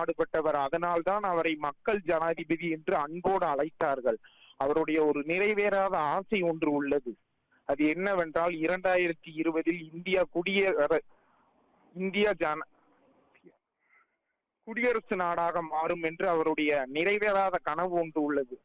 பாடுபட்டவர் அதனால்தான் அவரை மக்கள் ஜனாதிபதி என்று அன்போடு அழைத்தார்கள் அவருடைய ஒரு நிறைவேறாத ஆசை ஒன்று உள்ளது அது என்னவென்றால் இரண்டாயிரத்தி இருபதில் இந்தியா குடியேற இந்தியா ஜன குடியரசு நாடாக மாறும் என்று அவருடைய நிறைவேறாத கனவு ஒன்று உள்ளது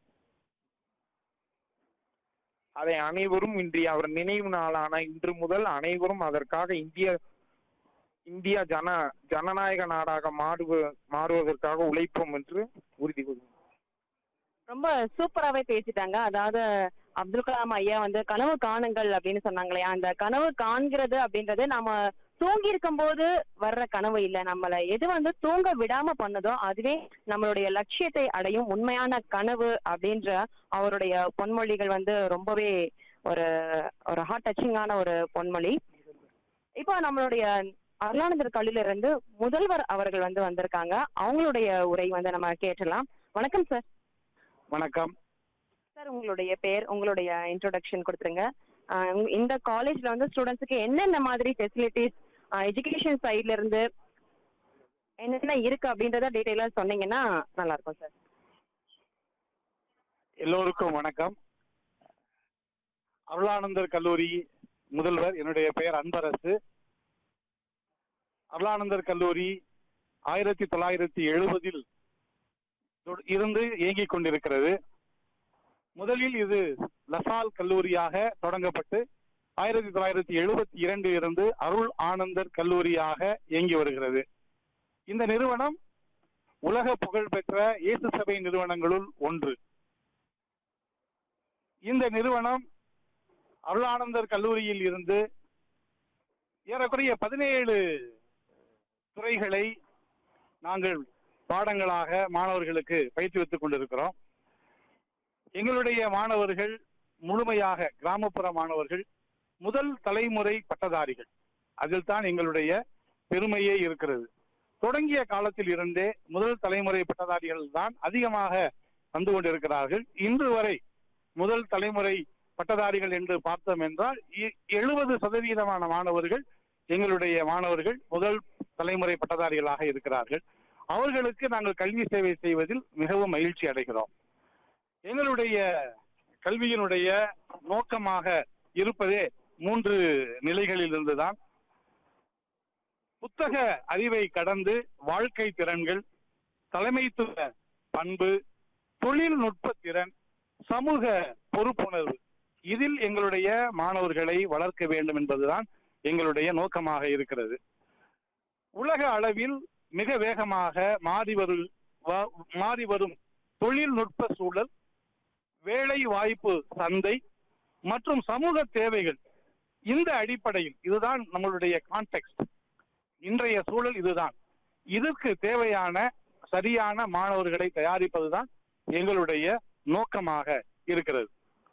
அதை அனைவரும் இன்றைய அவர் நினைவு நாளான இன்று முதல் அனைவரும் அதற்காக இந்திய இந்தியா ஜன ஜனநாயக நாடாக மாறுவ மாறுவதற்காக உழைப்போம் என்று உறுதி கூறுகிறேன் ரொம்ப சூப்பராவே பேசிட்டாங்க அதாவது அப்துல் கலாம் ஐயா வந்து கனவு காணுங்கள் அப்படின்னு சொன்னாங்க இல்லையா அந்த கனவு காண்கிறது அப்படின்றது நம்ம தூங்கி இருக்கும் போது வர்ற கனவு இல்ல நம்மள எது வந்து தூங்க விடாம பண்ணுதோ அதுவே நம்மளுடைய லட்சியத்தை அடையும் உண்மையான கனவு அப்படின்ற அவருடைய பொன்மொழிகள் வந்து ரொம்பவே ஒரு ஒரு ஹார்ட் டச்சிங்கான ஒரு பொன்மொழி இப்போ நம்மளுடைய அருளானந்தர் கல்வியில இருந்து முதல்வர் அவர்கள் வந்து வந்திருக்காங்க அவங்களுடைய உரை வந்து நம்ம கேட்டலாம் வணக்கம் சார் வணக்கம் சார் உங்களுடைய பேர் உங்களுடைய இன்ட்ரோடக்ஷன் கொடுத்துருங்க ஆஹ் உங்க- இந்த காலேஜ்ல வந்து ஸ்டூடெண்ட்ஸுக்கு என்னென்ன மாதிரி ஃபெசிலிட்டிஸ் எஜுகேஷன் சைட்ல இருந்து என்னென்ன இருக்கு அப்படின்றத டீட்டெயிலா சொன்னீங்கன்னா நல்லா இருக்கும் சார் எல்லோருக்கும் வணக்கம் அருளானந்தர் கல்லூரி முதல்வர் என்னுடைய பெயர் அன்பரசு அருளானந்தர் கல்லூரி ஆயிரத்தி தொள்ளாயிரத்தி எழுபதில் இருந்து இயங்கிக் கொண்டிருக்கிறது முதலில் இது லசால் கல்லூரியாக தொடங்கப்பட்டு ஆயிரத்தி தொள்ளாயிரத்தி எழுபத்தி இரண்டில் இருந்து அருள் ஆனந்தர் கல்லூரியாக இயங்கி வருகிறது இந்த நிறுவனம் உலக புகழ்பெற்ற இயேசு சபை நிறுவனங்களுள் ஒன்று இந்த நிறுவனம் அருளானந்தர் கல்லூரியில் இருந்து ஏறக்குறைய பதினேழு துறைகளை நாங்கள் பாடங்களாக மாணவர்களுக்கு பயிற்றுவித்துக் கொண்டிருக்கிறோம் எங்களுடைய மாணவர்கள் முழுமையாக கிராமப்புற மாணவர்கள் முதல் தலைமுறை பட்டதாரிகள் அதில் தான் எங்களுடைய பெருமையே இருக்கிறது தொடங்கிய காலத்தில் இருந்தே முதல் தலைமுறை பட்டதாரிகள் தான் அதிகமாக வந்து கொண்டிருக்கிறார்கள் இன்று வரை முதல் தலைமுறை பட்டதாரிகள் என்று பார்த்தோம் என்றால் எழுபது சதவீதமான மாணவர்கள் எங்களுடைய மாணவர்கள் முதல் தலைமுறை பட்டதாரிகளாக இருக்கிறார்கள் அவர்களுக்கு நாங்கள் கல்வி சேவை செய்வதில் மிகவும் மகிழ்ச்சி அடைகிறோம் எங்களுடைய கல்வியினுடைய நோக்கமாக இருப்பதே மூன்று நிலைகளில் இருந்துதான் புத்தக அறிவை கடந்து வாழ்க்கை திறன்கள் தலைமைத்துவ பண்பு தொழில்நுட்ப திறன் சமூக பொறுப்புணர்வு இதில் எங்களுடைய மாணவர்களை வளர்க்க வேண்டும் என்பதுதான் எங்களுடைய நோக்கமாக இருக்கிறது உலக அளவில் மிக வேகமாக மாறி வரும் வ- மாறி வரும் தொழில்நுட்ப சூழல் வேலை வாய்ப்பு சந்தை மற்றும் சமூக தேவைகள் இந்த அடிப்படையில் இதுதான் நம்மளுடைய கான்டெக்ட் இன்றைய சூழல் இதுதான் இதற்கு தேவையான சரியான மாணவர்களை தயாரிப்பதுதான் எங்களுடைய நோக்கமாக இருக்கிறது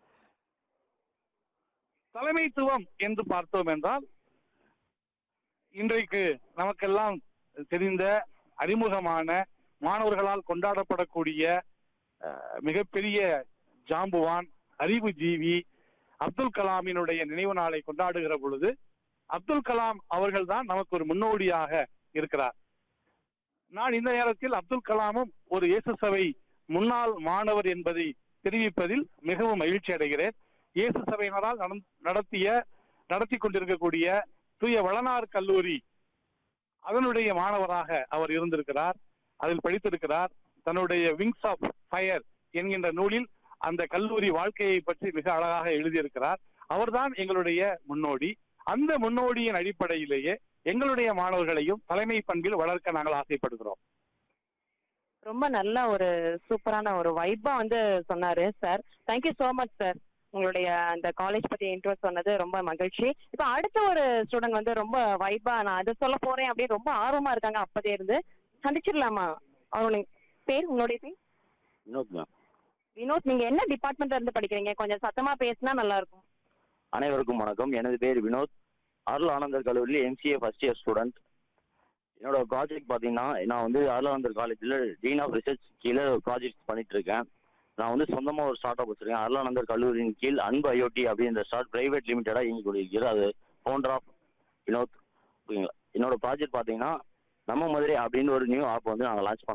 தலைமைத்துவம் என்று பார்த்தோம் என்றால் இன்றைக்கு நமக்கெல்லாம் தெரிந்த அறிமுகமான மாணவர்களால் கொண்டாடப்படக்கூடிய அஹ், மிகப்பெரிய ஜாம்புவான் அறிவு ஜீவி அப்துல் கலாமினுடைய நினைவு நாளை கொண்டாடுகிற பொழுது அப்துல் கலாம் அவர்கள்தான் நமக்கு ஒரு முன்னோடியாக இருக்கிறார் நான் இந்த நேரத்தில் அப்துல் கலாமும் ஒரு இயேசு சபை முன்னாள் மாணவர் என்பதை தெரிவிப்பதில் மிகவும் மகிழ்ச்சி அடைகிறேன் இயேசு சபையினரால் நடந்- நடத்திய நடத்தி கொண்டிருக்கக்கூடிய தூய வளனார் கல்லூரி அதனுடைய மாணவராக அவர் இருந்திருக்கிறார் அதில் படித்திருக்கிறார் தன்னுடைய விங்ஸ் ஆஃப் ஃபயர் என்கின்ற நூலில் அந்த கல்லூரி வாழ்க்கையை பற்றி மிக அழகாக எழுதியிருக்கிறார் அவர்தான் எங்களுடைய முன்னோடி அந்த முன்னோடியின் அடிப்படையிலேயே எங்களுடைய மாணவர்களையும் தலைமை பண்பில் வளர்க்க நாங்கள் ஆசைப்படுகிறோம் ரொம்ப நல்ல ஒரு சூப்பரான ஒரு வைப்பா வந்து சொன்னாரு sir thank you so much sir உங்களுடைய அந்த காலேஜ் பத்தி இன்ட்ரோ சொன்னது ரொம்ப மகிழ்ச்சி இப்போ அடுத்த ஒரு ஸ்டூடெண்ட் வந்து ரொம்ப வைப்பா நான் அதை சொல்ல போறேன் அப்படின்னு ரொம்ப ஆர்வமா இருக்காங்க அப்பதே இருந்து சந்திச்சிடலாமா அவங்களுடைய பேர் உங்களுடைய பேர் வினோத் மேம் வினோத் நீங்க என்ன டிபார்ட்மெண்ட்ல இருந்து படிக்கிறீங்க கொஞ்சம் சத்தமா பேசினா நல்லா இருக்கும் அனைவருக்கும் வணக்கம் எனது பேர் வினோத் அருள் ஆனந்தர் கல்லூரியில் எம்சிஏ ஃபர்ஸ்ட் இயர் ஸ்டூடெண்ட் என்னோட ப்ராஜெக்ட் பார்த்தீங்கன்னா நான் வந்து அருள் ஆனந்தர் காலேஜில் டீன் ஆஃப் ரிசர்ச் கீழே ப்ராஜெக்ட் பண்ணிட்டு இருக்கேன் நான் வந்து சொந்தமாக ஒரு ஸ்டார்ட் அப் வச்சிருக்கேன் அருளானந்தர் கல்லூரியின் கீழ் அன்பு ஐஓடி அப்படின்ற ஸ்டார்ட் பிரைவேட் லிமிடெடாக இயங்கி கொண்டிருக்கிறது அது ஃபவுண்டர் ஆஃப் வினோத் ஓகேங்களா என்னோட ப்ராஜெக்ட் பார்த்தீங்கன்னா நம்ம மதுரை அப்படின்னு ஒரு நியூ ஆப் வந்து நாங்கள் லான்ச்